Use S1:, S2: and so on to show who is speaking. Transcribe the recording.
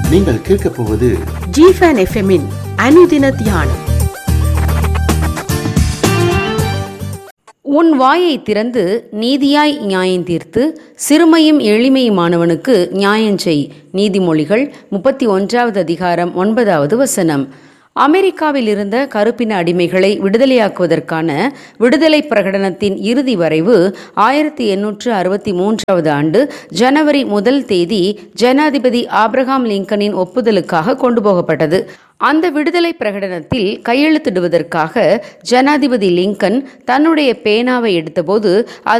S1: நீங்கள் கேட்கப் போவது
S2: ஜிஃபன் எஃப்எம்மின் அனுதின தியானம்
S3: உன் வாயை திறந்து நீதியாய் நியாயம் தீர்த்து சிறுமையும் எளிமையுமானவனுக்கு நியாயம் செய் நீதிமொழிகள் முப்பத்தி ஒன்றாவது அதிகாரம் ஒன்பதாவது வசனம் அமெரிக்காவில் இருந்த கருப்பின அடிமைகளை விடுதலையாக்குவதற்கான விடுதலை பிரகடனத்தின் இறுதி வரைவு ஆயிரத்தி எண்ணூற்று அறுபத்தி மூன்றாவது ஆண்டு ஜனவரி முதல் தேதி ஜனாதிபதி ஆப்ரஹாம் லிங்கனின் ஒப்புதலுக்காக கொண்டு போகப்பட்டது அந்த விடுதலை பிரகடனத்தில் கையெழுத்திடுவதற்காக ஜனாதிபதி லிங்கன் தன்னுடைய பேனாவை எடுத்தபோது அது